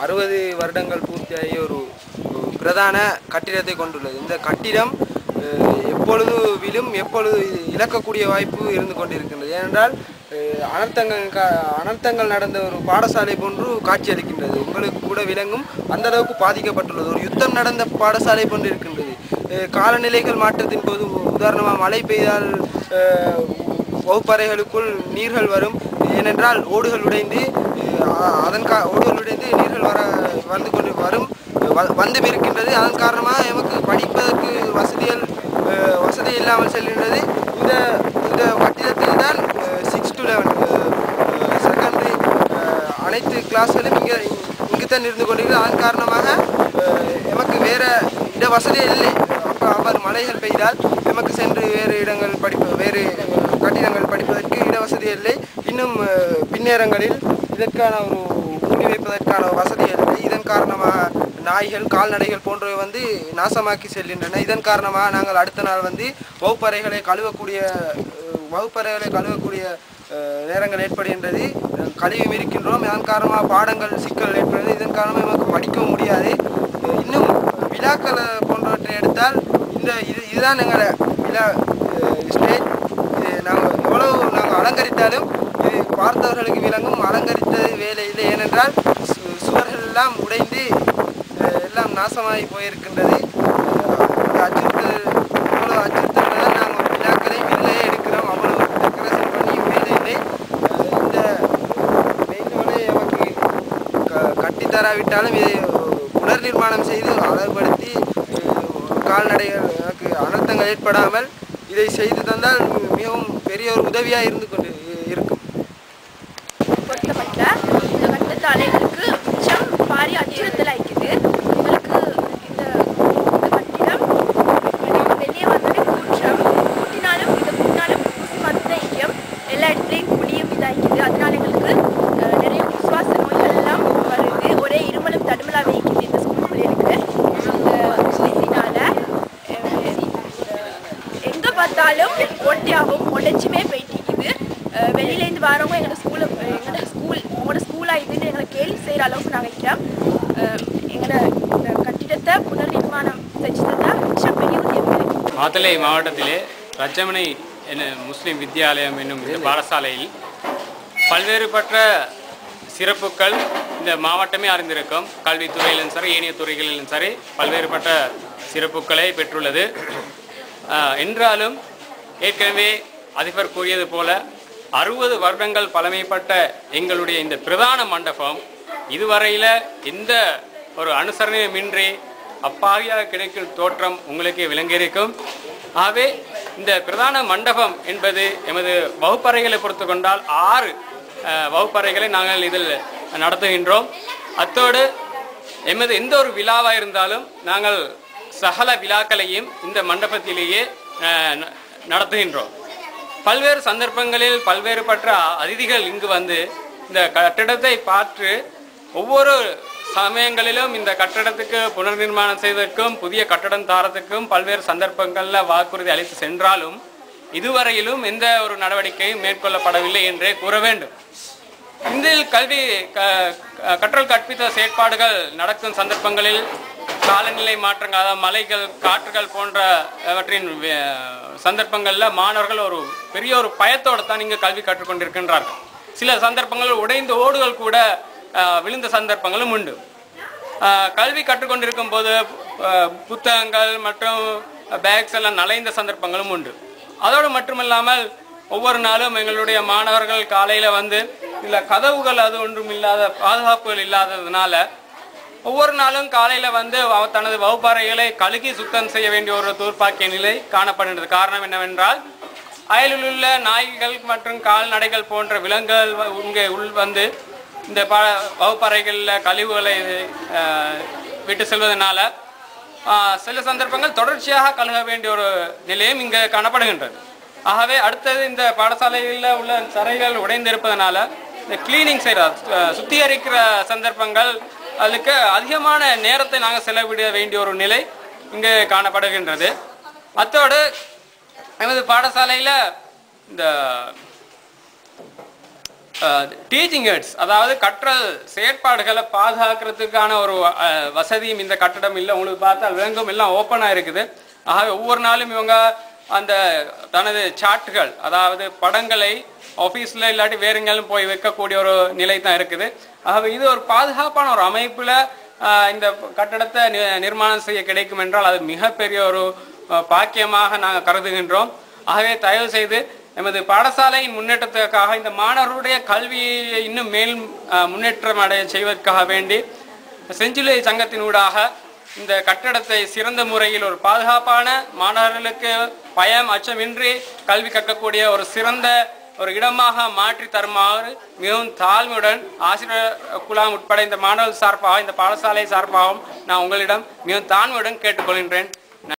அறுபது வருடங்கள் பூர்த்தியாகிய ஒரு ஒரு பிரதான கட்டிடத்தை கொண்டுள்ளது இந்த கட்டிடம் அஹ், எப்பொழுது விழும் எப்பொழுது இழக்கக்கூடிய வாய்ப்பு இருந்து கொண்டிருக்கின்றது ஏனென்றால் அஹ், அனர்த்தங்கள் கா- அனர்த்தங்கள் நடந்த ஒரு பாடசாலை போன்று காட்சியளிக்கின்றது உங்களுக்கு கூட விளங்கும் அந்த அளவுக்கு பாதிக்கப்பட்டுள்ளது ஒரு யுத்தம் நடந்த பாடசாலை போன்று இருக்கின்றது அஹ், காலநிலைகள் மாற்றத்தின் போது உதாரணமாக மழை பெய்தால் அஹ், வகுப்பறைகளுக்குள் நீர்கள் வரும் ஏனென்றால் ஓடுகள் உடைந்து அஹ், அதன் கா ஓடுகள் உடைந்து நீர்கள் வர வந்து கொண்டு வரும் வ- வந்தும் இருக்கின்றது அதன் காரணமாக எமக்கு படிப்பதற்கு வசதிகள் அஹ், வசதி இல்லாமல் செல்கின்றது இந்த இந்த கட்டிடத்தில் தான் சிக்ஸ் டு லெவன் செகண்டரி அனைத்து கிளாஸ்களும் இங்கே இங்கு தான் இருந்து கொண்டிருக்கிறது அதன் காரணமாக அஹ், எமக்கு வேறு இட வசதி இல்லை அப்போ அவர் மழைகள் பெய்தால் எமக்கு சென்று வேறு இடங்கள் படிப்பு வேறு அஹ், கட்டிடங்கள் படிப்பதற்கு இட வசதி இல்லை இன்னும் அஹ், பின்னேரங்களில் இதற்கான ஒரு மூடி வைப்பதற்கான வசதி இல்லை இதன் காரணமாக நாய்கள் கால்நடைகள் போன்றவை வந்து நாசமாக்கி செல்கின்றன இதன் காரணமாக நாங்கள் அடுத்த நாள் வந்து வகுப்பறைகளை கழுவக்கூடிய அஹ், வகுப்பறைகளை கழுவக்கூடிய அஹ், நேரங்கள் ஏற்படுகின்றது அஹ், கழுவியும் இருக்கின்றோம் இதன் காரணமாக பாடங்கள் சிக்கல் ஏற்படுகிறது இதன் காரணமாக நமக்கு படிக்கவும் முடியாது அஹ், இன்னும் விழாக்கள் போன்றவற்றை எடுத்தால் இந்த இது இதுதான் எங்களை விழா ஸ்டேஜ் நாங்கள் எவ்வளவு நாங்கள் அலங்கரித்தாலும் இது பார்த்தவர்களுக்கு விளங்கும் அலங்கரித்தது வேலை இல்லை ஏனென்றால் சு- சுவர்கள் எல்லாம் உடைந்து அஹ், எல்லாம் நாசமாகி போயிருக்கின்றது அஹ், இந்த அச்சுறுத்தல் அவ்வளவு அச்சுறுத்தல் தான் நாங்கள் ஒரு விழாக்களை வெளியே எடுக்கிறோம் அவ்வளவு டெக்கரேஷன் பண்ணி வேலை இல்லை அஹ், இந்த வேண்டுகோளை நமக்கு க- கட்டித்தராவிட்டாலும் இதை புனர் நிர்மாணம் செய்து அழகுபடுத்தி அஹ், கால்நடைகள் எனக்கு அனர்த்தங்கள் ஏற்படாமல் இதை செய்து தந்தால் மிகவும் பெரிய ஒரு உதவியாக இருந்து கொண்டு இருக்கும் பொருத்தப்பட்ட இந்த கட்டத்தால் எங்களுக்கு மிச்சம் பாரிய அச்சுறுத்தல் ஆயிக்குது எங்களுக்கு இந்த இந்த கட்டிடம் நாங்கள் வெளியே வந்தோடனே கூற்றம் கூட்டினாலும் இந்த கூட்டினாலும் ஊசி மருந்து ஐக்கியம் எல்லா இடத்துலையும் குழியும் இதாகிக்குது அதனால எங்களுக்கு அஹ், நிறைய சுவாச நோய்கள் எல்லாம் வருது ஒரே இருமலும் தடுமலாக வைக்குது இந்த ஸ்கூல் பிள்ளைகளுக்கு இந்த ஊசினால எங்கே பார்த்தாலும் ஒட்டியாகவும் உடைச்சுமே போயிட்டிருக்குது அஹ் வெளியிலேருந்து வரவங்க எங்களோட ஸ்கூலில் எங்களோட ஸ்கூல் உங்களோட ஸ்கூலாக இதுன்னு எங்களை கேள்வி செய்கிற அளவுக்கு நாங்கள் இருக்கிறோம் அஹ் எங்களோட இந்த கட்டிடத்தை புனர் நிர்மாணம் செஞ்சு தந்தால் மிச்சம் பெரிய உதவி கிடைக்கும் மாத்தளை மாவட்டத்திலே ரச்சமனை என முஸ்லிம் வித்யாலயம் என்னும் இந்த பாடசாலையில் பல்வேறுபட்ட சிறப்புகள் இந்த மாவட்டமே அறிந்திருக்கும் கல்வித்துறையிலும் சரி ஏனைய துறைகளிலும் சரி பல்வேறுபட்ட சிறப்புகளை பெற்றுள்ளது ஆஹ், என்றாலும் ஏற்கனவே அதிபர் கூறியது போல அறுபது வருடங்கள் பழமைப்பட்ட எங்களுடைய இந்த பிரதான மண்டபம் இதுவரையில் எந்த ஒரு அனுசரணையுமின்றி அப்பாவியாக கிடைக்கும் தோற்றம் உங்களுக்கு விளங்கியிருக்கும் ஆகவே இந்த பிரதான மண்டபம் என்பது எமது வகுப்பறைகளை பொறுத்து கொண்டால் ஆறு அஹ், வகுப்பறைகளை நாங்கள் இதில் நடத்துகின்றோம் அத்தோடு எமது எந்த ஒரு விழாவாக இருந்தாலும் நாங்கள் சகல விழாக்களையும் இந்த மண்டபத்திலேயே அஹ், ந- நடத்துகின்றோம் பல்வேறு சந்தர்ப்பங்களில் பல்வேறுபட்ட அதிதிகள் இங்கு வந்து இந்த கட்டிடத்தை பார்த்து ஒவ்வொரு சமயங்களிலும் இந்த கட்டடத்துக்கு புனர் நிர்மாணம் செய்வதற்கும் புதிய கட்டடம் தாரத்துக்கும் பல்வேறு சந்தர்ப்பங்களில் வாக்குறுதி அளித்து சென்றாலும் இதுவரையிலும் எந்த ஒரு நடவடிக்கையும் மேற்கொள்ளப்படவில்லை என்றே கூற வேண்டும் இந்தில் கல்வி க- க- கற்றல் கற்பித்த செயற்பாடுகள் நடக்கும் சந்தர்ப்பங்களில் காலநிலை மாற்றங்கள் அதாவது மலைகள் காற்றுகள் போன்றவற்றின் வே- சந்தர்ப்பங்களில் மாணவர்கள் ஒரு பெரிய ஒரு பயத்தோடு தான் இங்கு கல்வி கற்றுக்கொண்டிருக்கின்றார்கள் சில சந்தர்ப்பங்களில் உடைந்த ஓடுகள் கூட அஹ், விழுந்த சந்தர்ப்பங்களும் உண்டு அஹ், கல்வி கற்றுக்கொண்டிருக்கும் போது அஹ், புத்தகங்கள் மற்றும் பேக்ஸ் எல்லாம் நலைந்த சந்தர்ப்பங்களும் உண்டு அதோடு மட்டுமில்லாமல் ஒவ்வொரு நாளும் எங்களுடைய மாணவர்கள் காலையில் வந்து இதில் கதவுகள் அது ஒன்றும் இல்லாத பாதுகாப்புகள் இல்லாததுனால ஒவ்வொரு நாளும் காலையில் வந்து அவ- தனது வகுப்பறைகளை கழுகி சுத்தம் செய்ய வேண்டிய ஒரு தூர்ப்பாக்கிய நிலை காணப்படுகிறது காரணம் என்னவென்றால் அயலில் உள்ள நாய்கள் மற்றும் கால்நடைகள் போன்ற விலங்குகள் வ- இங்கே உள் வந்து இந்த ப வகுப்பறைகளில் கழிவுகளை அஹ், விட்டு செல்வதனால ஆஹ், சில சந்தர்ப்பங்கள் தொடர்ச்சியாக கழுக வேண்டிய ஒரு நிலையும் இங்கே காணப்படுகின்றது ஆகவே அடுத்தது இந்த பாடசாலையில் உள்ள தரைகள் உடைந்திருப்பதனால இந்த கிளீனிங் செய்கிற சுத்திகரிக்கிற சந்தர்ப்பங்கள் அதுக்கு அதிகமான நேரத்தை நாங்கள் செலவிட வேண்டிய ஒரு நிலை இங்கே காணப்படுகின்றது அத்தோடு எமது பாடசாலையில் இந்த டீச்சிங் எய்ட்ஸ் அதாவது கற்றல் செயற்பாடுகளை பாதுகாக்கிறதுக்கான ஒரு அஹ், வசதியும் இந்த கட்டடம் இல்லை உங்களுக்கு பார்த்தா விலங்கும் எல்லாம் ஓப்பனாக இருக்குது ஆகவே ஒவ்வொரு நாளும் இவங்க அந்த தனது சார்ட்டுகள் அதாவது படங்களை ஆஃபீஸில் இல்லாட்டி வேற எங்கேயாலும் போய் வைக்கக்கூடிய ஒரு நிலை தான் இருக்குது ஆகவே இது ஒரு பாதுகாப்பான ஒரு அமைப்பில் இந்த கட்டடத்தை நி- நிர்மாணம் செய்ய கிடைக்கும் என்றால் அது மிகப்பெரிய ஒரு அஹ், பாக்கியமாக நாங்கள் கருதுகின்றோம் ஆகவே தயவு செய்து எமது பாடசாலையின் முன்னேற்றத்துக்காக இந்த மாணவர்களுடைய கல்வியை இன்னும் மேல் அஹ், முன்னேற்றம் அடைய செய்வதற்காக வேண்டி செஞ்சிலுவை சங்கத்தினூடாக இந்த கட்டடத்தை சிறந்த முறையில் ஒரு பாதுகாப்பான மாணவர்களுக்கு பயம் அச்சமின்றி கல்வி கற்கக்கூடிய ஒரு சிறந்த ஒரு இடமாக மாற்றி தருமாறு மிகவும் தாழ்மையுடன் ஆசிரியர் குழாம் உட்பட இந்த மாணவர் சார்பாக இந்த பாடசாலை சார்பாகவும் நான் உங்களிடம் மிகவும் தாழ்மையுடன் கேட்டுக்கொள்கின்றேன்